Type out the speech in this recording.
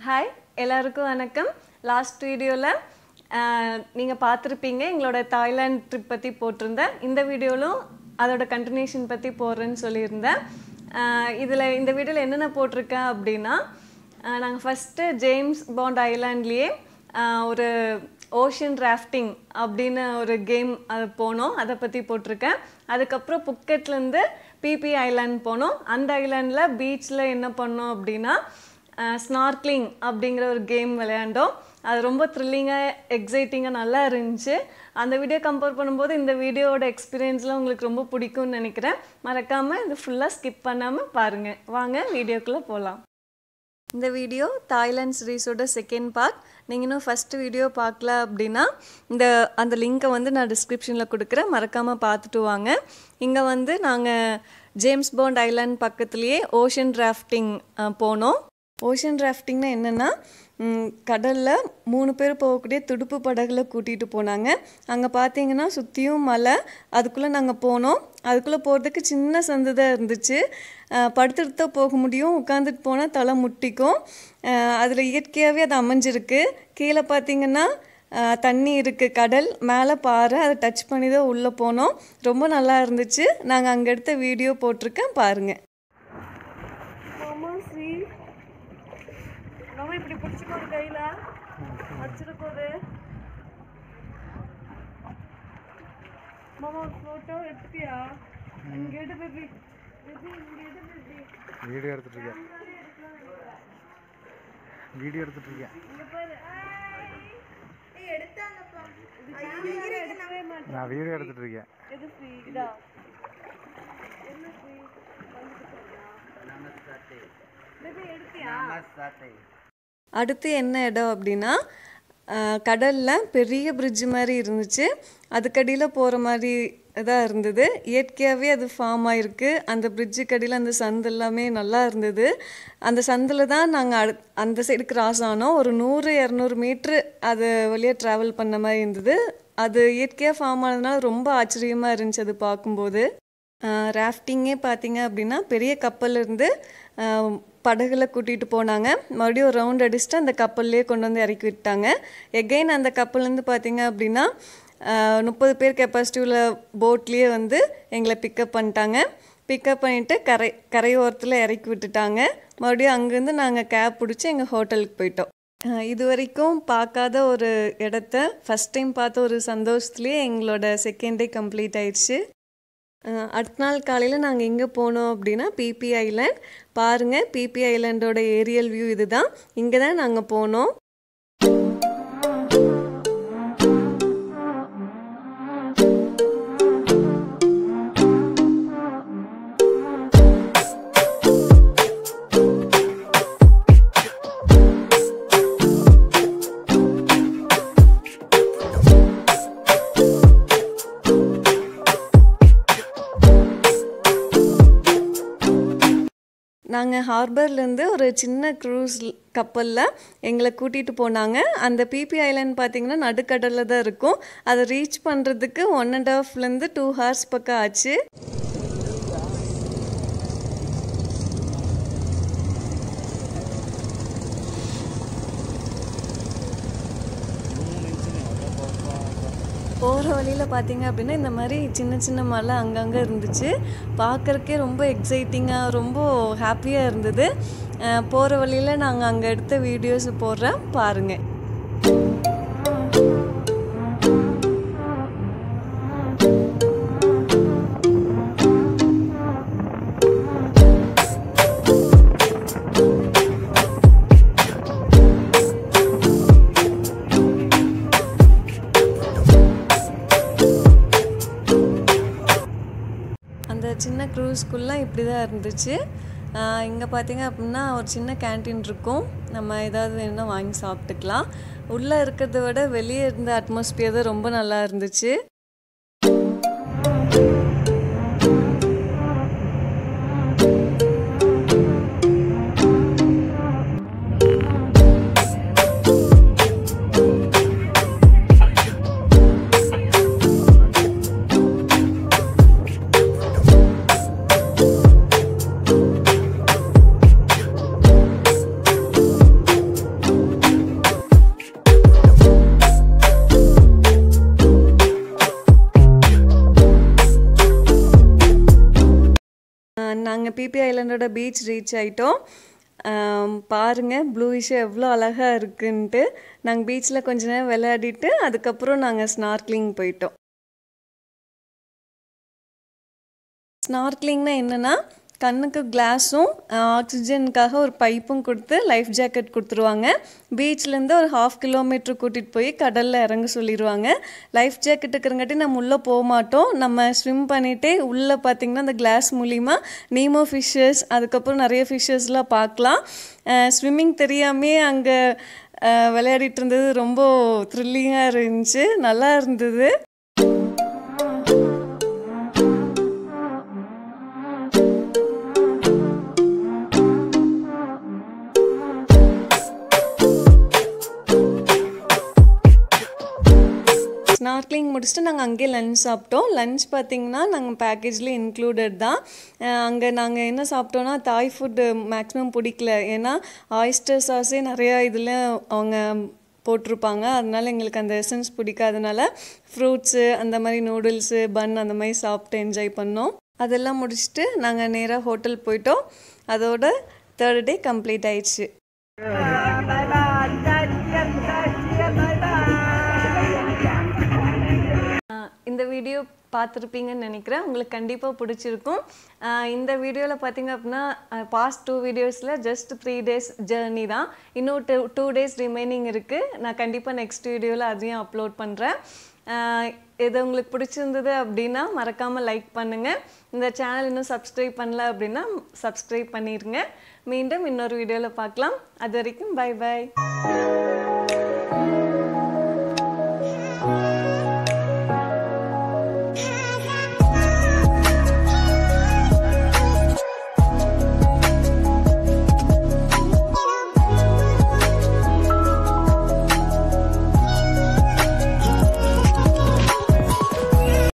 hi எல்லாருக்கும் வணக்கம் last வீடியோவில் நீங்கள் பார்த்துருப்பீங்க எங்களோட தாய்லாந்து ட்ரிப் பற்றி போட்டிருந்தேன் இந்த வீடியோவிலும் அதோட கண்டினியூஷன் பற்றி போடுறேன்னு சொல்லியிருந்தேன் இதில் இந்த வீடியோவில் என்னென்ன போட்டிருக்கேன் அப்படின்னா நாங்கள் ஃபஸ்ட்டு ஜேம்ஸ் பாண்ட் ஐலாண்ட்லேயே ஒரு ஓஷன் ராஃப்டிங் அப்படின்னு ஒரு கேம் அது போனோம் அதை பற்றி போட்டிருக்கேன் அதுக்கப்புறம் புக்கெட்லேருந்து பிபி ஐலாண்ட் போனோம் அந்த ஐலாண்டில் பீச்சில் என்ன பண்ணோம் அப்படின்னா ஸ்னார்க்லிங் அப்படிங்கிற ஒரு கேம் விளையாண்டோம் அது ரொம்ப த்ரில்லிங்காக எக்ஸைட்டிங்காக நல்லா இருந்துச்சு அந்த வீடியோ கம்பேர் பண்ணும்போது இந்த வீடியோவோட எக்ஸ்பீரியன்ஸ்லாம் உங்களுக்கு ரொம்ப பிடிக்கும்னு நினைக்கிறேன் மறக்காமல் இது ஃபுல்லாக ஸ்கிப் பண்ணாமல் பாருங்கள் வாங்க வீடியோக்குள்ளே போகலாம் இந்த வீடியோ தாய்லாந்து சீரீஸோட செகண்ட் பார்ட் நீங்கள் இன்னும் ஃபஸ்ட்டு வீடியோ பார்க்கல அப்படின்னா இந்த அந்த லிங்க்கை வந்து நான் டிஸ்கிரிப்ஷனில் கொடுக்குறேன் மறக்காமல் பார்த்துட்டு வாங்க இங்கே வந்து நாங்கள் ஜேம்ஸ் பாண்ட் ஐலாண்ட் பக்கத்துலேயே ஓஷன் ராஃப்டிங் போனோம் ஓஷன் ராஃப்டிங்னா என்னென்னா கடலில் மூணு பேர் போகக்கூடிய துடுப்பு படகுல கூட்டிகிட்டு போனாங்க அங்கே பார்த்தீங்கன்னா சுற்றியும் மலை அதுக்குள்ளே நாங்கள் போனோம் அதுக்குள்ளே போகிறதுக்கு சின்ன சந்து தான் இருந்துச்சு படுத்துட்டு தான் போக முடியும் உட்காந்துட்டு போனால் தலை முட்டிக்கும் அதில் இயற்கையாகவே அது அமைஞ்சிருக்கு கீழே பார்த்தீங்கன்னா தண்ணி இருக்குது கடல் மேலே பாறை அதை டச் பண்ணி தான் உள்ளே போனோம் ரொம்ப நல்லா இருந்துச்சு நாங்கள் அங்கே எடுத்த வீடியோ போட்டிருக்கேன் பாருங்கள் நம்ம இப்படி பிடிச்சிக்கோங்க கையில் வச்சிட போகுது மாமா ஒரு ஃபோட்டோ எடுத்துட்டியா இங்கே எடு பேபி பேபி இங்கே எடு பேபி வீடியோ எடுத்துட்டு இருக்கேன் வீடியோ எடுத்துட்டு இருக்கேன் இங்கே பாரு எடுக்கவே மாட்டேன் நான் வீடியோ எடுத்துட்டு இருக்கேன் எது ஃப்ரீ இதா என்ன ஃப்ரீ பேபி எடுத்தியா அடுத்து என்ன இடம் அப்படின்னா கடலில் பெரிய பிரிட்ஜ் மாதிரி இருந்துச்சு அதுக்கடியில் போகிற மாதிரி தான் இருந்தது இயற்கையாகவே அது ஃபார்ம் ஆகிருக்கு அந்த பிரிட்ஜு கடியில் அந்த சந்து எல்லாமே நல்லா இருந்தது அந்த சந்தில் தான் நாங்கள் அடு அந்த சைடு கிராஸ் ஆனோம் ஒரு நூறு இரநூறு மீட்ரு அது வழியாக ட்ராவல் பண்ண மாதிரி இருந்தது அது இயற்கையாக ஃபார்ம் ஆனதுனால ரொம்ப ஆச்சரியமாக இருந்துச்சு அது பார்க்கும்போது ராஃப்டிங்கே பார்த்தீங்க அப்படின்னா பெரிய கப்பல் இருந்து படகுல கூட்டிகிட்டு போனாங்க மறுபடியும் ஒரு ரவுண்ட் அடிச்சுட்டு அந்த கப்பல்லையே கொண்டு வந்து இறக்கி விட்டாங்க எகெயின் அந்த கப்பல்லேருந்து பார்த்தீங்க அப்படின்னா முப்பது பேர் கெப்பாசிட்டி உள்ள போட்லேயே வந்து எங்களை பிக்கப் பண்ணிட்டாங்க பிக்கப் பண்ணிவிட்டு கரை கரையோரத்தில் இறக்கி விட்டுட்டாங்க மறுபடியும் அங்கேருந்து நாங்கள் கேப் பிடிச்சி எங்கள் ஹோட்டலுக்கு போயிட்டோம் இது வரைக்கும் பார்க்காத ஒரு இடத்த ஃபஸ்ட் டைம் பார்த்த ஒரு சந்தோஷத்துலேயே எங்களோட செகண்ட் டே கம்ப்ளீட் ஆயிடுச்சு அடுத்த நாள் காலையில் நாங்கள் எங்கே போனோம் அப்படின்னா பிபி ஐலாண்ட் பாருங்கள் பிபி ஐலாண்டோட ஏரியல் வியூ இதுதான் இங்கே தான் நாங்கள் போனோம் நாங்கள் ஹார்பர்லேருந்து ஒரு சின்ன க்ரூஸ் கப்பலில் எங்களை கூட்டிகிட்டு போனாங்க அந்த பிபி ஐலாண்ட் பார்த்திங்கன்னா நடுக்கடலில் தான் இருக்கும் அதை ரீச் பண்ணுறதுக்கு ஒன் அண்ட் ஹாஃப்லேருந்து டூ ஹவர்ஸ் பக்கம் ஆச்சு போகிற வழியில் பார்த்தீங்க அப்படின்னா இந்த மாதிரி சின்ன சின்ன மலை அங்கங்கே இருந்துச்சு பார்க்குறக்கே ரொம்ப எக்ஸைட்டிங்காக ரொம்ப ஹாப்பியாக இருந்தது போகிற வழியில் நாங்கள் அங்கே எடுத்த வீடியோஸ் போடுறேன் பாருங்கள் அந்த சின்ன க்ரூஸ்குள்ளே இப்படி தான் இருந்துச்சு இங்கே பார்த்தீங்க அப்படின்னா ஒரு சின்ன கேன்டீன் இருக்கும் நம்ம ஏதாவது வேணும்னா வாங்கி சாப்பிட்டுக்கலாம் உள்ளே இருக்கிறத விட வெளியே இருந்த அட்மாஸ்பியர் தான் ரொம்ப நல்லா இருந்துச்சு நாங்கள் பிபி ஐலண்டோட பீச் ரீச் ஆயிட்டோம் ஆம், பாருங்க ப்ளூயிஷாக எவ்வளோ அழகாக இருக்குன்ட்டு நாங்கள் பீச்சில் கொஞ்ச நேரம் விளையாடிட்டு அதுக்கப்புறம் நாங்கள் ஸ்னார்க்லிங் போயிட்டோம் ஸ்னார்க்லிங்னா என்னென்னா கண்ணுக்கு கிளாஸும் ஆக்சிஜனுக்காக ஒரு பைப்பும் கொடுத்து லைஃப் ஜாக்கெட் கொடுத்துருவாங்க பீச்லேருந்து ஒரு ஹாஃப் கிலோமீட்டர் கூட்டிகிட்டு போய் கடலில் இறங்க சொல்லிடுவாங்க லைஃப் ஜாக்கெட் இருக்கிறங்காட்டி நம்ம உள்ளே போக மாட்டோம் நம்ம ஸ்விம் பண்ணிகிட்டே உள்ளே பார்த்திங்கன்னா அந்த கிளாஸ் மூலிமா நீமோ ஃபிஷ்ஷஸ் அதுக்கப்புறம் நிறைய ஃபிஷ்ஷஸ்லாம் பார்க்கலாம் ஸ்விம்மிங் தெரியாமே அங்கே விளையாடிட்டு இருந்தது ரொம்ப த்ரில்லிங்காக இருந்துச்சு நல்லா இருந்தது ஸ்னார்க்லிங் முடிச்சுட்டு நாங்கள் அங்கேயே லஞ்ச் சாப்பிட்டோம் லஞ்ச் பார்த்தீங்கன்னா நாங்கள் பேக்கேஜ்லேயே இன்க்ளூடட் தான் அங்கே நாங்கள் என்ன சாப்பிட்டோன்னா தாய் ஃபுட்டு மேக்ஸிமம் பிடிக்கல ஏன்னா ஆயிஸ்டர் சாஸே நிறையா இதில் அவங்க போட்டிருப்பாங்க அதனால எங்களுக்கு அந்த எசன்ஸ் பிடிக்காதனால ஃப்ரூட்ஸு அந்த மாதிரி நூடுல்ஸு பன் அந்த மாதிரி சாப்பிட்டு என்ஜாய் பண்ணோம் அதெல்லாம் முடிச்சுட்டு நாங்கள் நேராக ஹோட்டல் போயிட்டோம் அதோட தேர்ட் டே கம்ப்ளீட் ஆயிடுச்சு இந்த வீடியோ பார்த்துருப்பீங்கன்னு நினைக்கிறேன் உங்களுக்கு கண்டிப்பாக பிடிச்சிருக்கும் ஆஹ் இந்த வீடியோவில் பார்த்தீங்க அப்படின்னா பாஸ்ட் டூ வீடியோஸில் ஜஸ்ட் த்ரீ டேஸ் ஜேர்னி தான் இன்னும் டூ டூ டேஸ் ரிமைனிங் இருக்குது நான் கண்டிப்பாக நெக்ஸ்ட் வீடியோவில் அதையும் அப்லோட் பண்ணுறேன் இது உங்களுக்கு பிடிச்சிருந்தது அப்படின்னா மறக்காமல் லைக் பண்ணுங்கள் இந்த சேனல் இன்னும் சப்ஸ்கிரைப் பண்ணல அப்படின்னா சப்ஸ்கிரைப் பண்ணிடுங்க மீண்டும் இன்னொரு வீடியோவில் பார்க்கலாம் அது வரைக்கும் பை பை